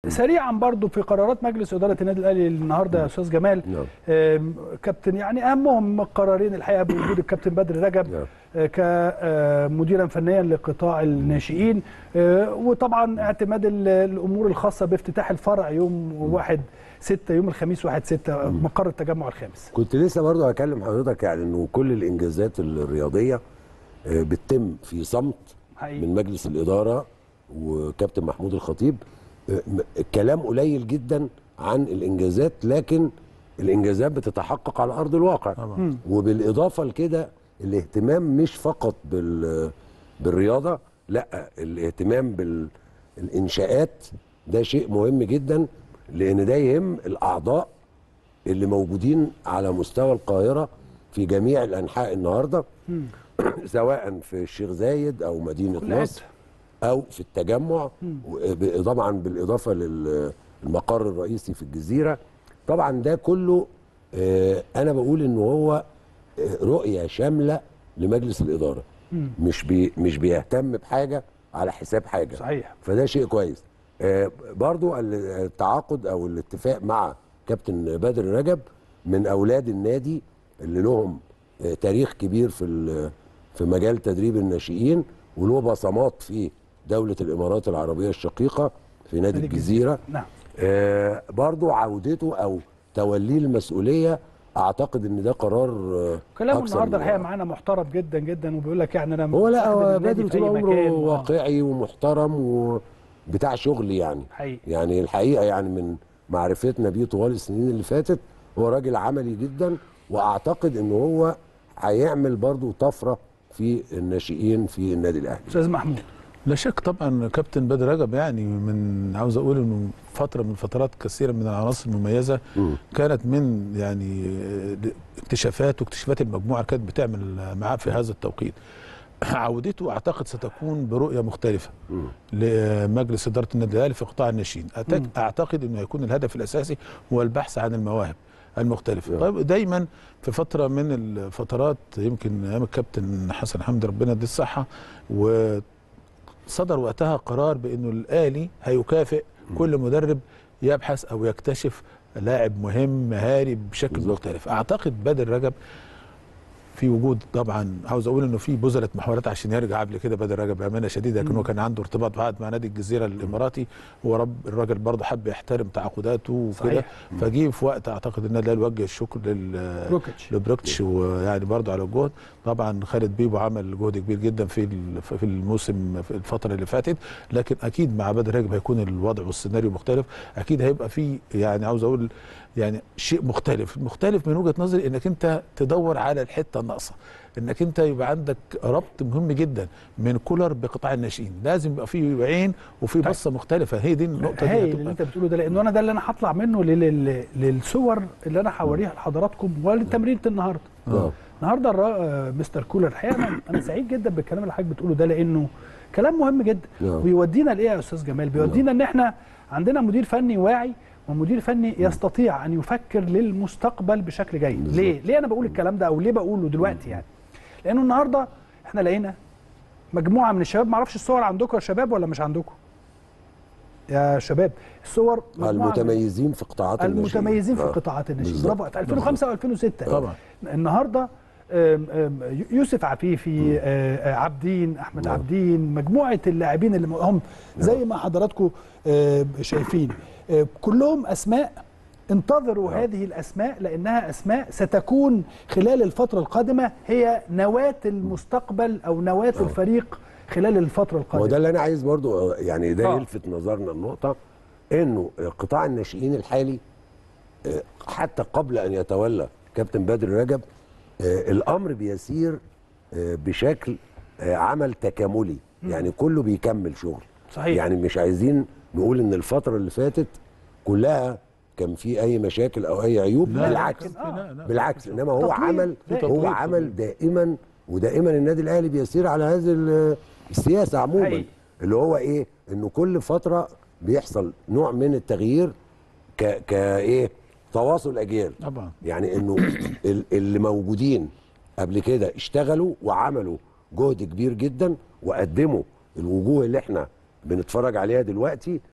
سريعا برضو في قرارات مجلس اداره النادي الاهلي النهارده يا استاذ جمال نعم. آم، كابتن يعني اهمهم قرارين الحقيقه بوجود الكابتن بدر رجب نعم. آه، كمديرا فنيا لقطاع الناشئين آه، وطبعا اعتماد ال- الامور الخاصه بافتتاح الفرع يوم 1 6 يوم الخميس 1 6 مقر التجمع الخامس كنت لسه برضه هكلم حضرتك يعني انه كل الانجازات الرياضيه آه، بتتم في صمت حقيقي. من مجلس الاداره وكابتن محمود الخطيب آه، م- الكلام قليل جدا عن الانجازات لكن الانجازات بتتحقق على ارض الواقع طبعا. وبالاضافه لكده الاهتمام مش فقط بال بالرياضه لا الاهتمام بالانشاءات ده شيء مهم جدا لان ده يهم الاعضاء اللي موجودين على مستوى القاهره في جميع الانحاء النهارده سواء في الشيخ زايد او مدينه كل نصر او في التجمع وب- طبعا بالاضافه للمقر الرئيسي في الجزيره طبعا ده كله آه، انا بقول ان هو آه، رؤيه شامله لمجلس الاداره مش بي مش بيهتم بحاجه على حساب حاجه صحيح. فده شيء كويس آه، برضو ال- التعاقد او الاتفاق مع كابتن بدر رجب من اولاد النادي اللي لهم آه، تاريخ كبير في ال- في مجال تدريب الناشئين وله بصمات في دوله الامارات العربيه الشقيقه في نادي نادي الجزيره نعم آه، برضو عودته او توليه المسؤوليه اعتقد ان ده قرار آه، كلامه أكثر النهارده من الحقيقه رائع. معانا محترم جدا جدا وبيقول لك يعني انا هو لا مستخدم هو النادي بدر في طول أي عمره مكان. آه، واقعي ومحترم وبتاع شغل يعني حقيقي يعني الحقيقه يعني من معرفتنا بيه طوال السنين اللي فاتت هو راجل عملي جدا واعتقد ان هو هيعمل برضو طفره في الناشئين في النادي الاهلي استاذ محمود لا شك طبعا كابتن بدر رجب يعني من عاوز اقول انه فتره من فترات كثيره من العناصر المميزه مم. كانت من يعني اكتشافات واكتشافات المجموعه كانت بتعمل معاه في هذا التوقيت عودته اعتقد ستكون برؤيه مختلفه مم. لمجلس اداره النادي الاهلي في قطاع الناشئين أعتقد- اعتقد انه هيكون الهدف الاساسي هو البحث عن المواهب المختلفه نعم. طيب دايما في فتره من الفترات يمكن ايام الكابتن حسن حمدي ربنا يديه الصحه وصدر وقتها قرار بانه الاهلي هيكافئ كل مدرب يبحث او يكتشف لاعب مهم مهاري بشكل بالظبط. مختلف اعتقد بدر رجب في وجود طبعا عاوز اقول انه في بذلت محاولات عشان يرجع قبل كده بدر رجب بامانه شديده لكن هو كان عنده ارتباط بعد مع نادي الجزيره الاماراتي ورب الراجل برضه حب يحترم تعاقداته وكده صحيح. فجه في وقت اعتقد النادي الاهلي وجه الشكر لل بروكيتش. لبروكتش ويعني برضه على الجهد طبعا خالد بيبو عمل جهد كبير جدا في ال- في الموسم في الفتره اللي فاتت لكن اكيد مع بدر رجب هيكون الوضع والسيناريو مختلف اكيد هيبقى في يعني عاوز اقول يعني شيء مختلف مختلف من وجهه نظري انك انت تدور على الحته الناقصه انك انت يبقى عندك ربط مهم جدا من كولر بقطاع الناشئين لازم يبقى في عين وفي بصه مختلفه هي دي النقطه دي هايل هتبقى- اللي انت بتقوله ده لانه انا ده اللي انا هطلع منه لل- لل- للصور اللي انا هوريها لحضراتكم ولتمرينه النهارده آه. النهارده الرا- آه، مستر كولر الحقيقه انا انا سعيد جدا بالكلام اللي حضرتك بتقوله ده لانه كلام مهم جدا نعم. ويودينا لايه يا استاذ جمال بيودينا ان احنا عندنا مدير فني واعي ومدير فني يستطيع ان يفكر للمستقبل بشكل جيد بالظبط. ليه ليه انا بقول الكلام ده او ليه بقوله دلوقتي يعني لانه النهارده احنا لقينا مجموعه من الشباب معرفش الصور عندكم يا شباب ولا مش عندكم يا شباب الصور مجموعة من- المتميزين في قطاعات الناشئين. المتميزين في آه. قطاعات الناشئين بالظبط. برافو في 2005 و2006 طبعا النهارده آم، آم، يوسف عفيفي آه، آه، عبدين احمد نعم. عبدين مجموعه اللاعبين اللي هم زي ما حضراتكم آه، شايفين آه، كلهم اسماء انتظروا نعم. هذه الاسماء لانها اسماء ستكون خلال الفتره القادمه هي نواه المستقبل او نواه الفريق خلال الفتره هو القادمه ده اللي انا عايز برضو آه، يعني ده آه. يلفت نظرنا النقطه انه قطاع الناشئين الحالي آه، حتى قبل ان يتولى كابتن بدر رجب آه، الامر بيسير آه، بشكل آه، عمل تكاملي يعني كله بيكمل شغل صحيح. يعني مش عايزين نقول ان الفتره اللي فاتت كلها كان في اي مشاكل او اي عيوب لا، بالعكس كان في- لا، لا. بالعكس انما هو تطوير. عمل في هو تطوير. عمل دائما ودائما النادي الاهلي بيسير على هذه ال- السياسه عموما حقيقي. اللي هو ايه انه كل فتره بيحصل نوع من التغيير ك كايه تواصل اجيال طبعا يعني انه ال- اللي موجودين قبل كده اشتغلوا وعملوا جهد كبير جدا وقدموا الوجوه اللي احنا بنتفرج عليها دلوقتي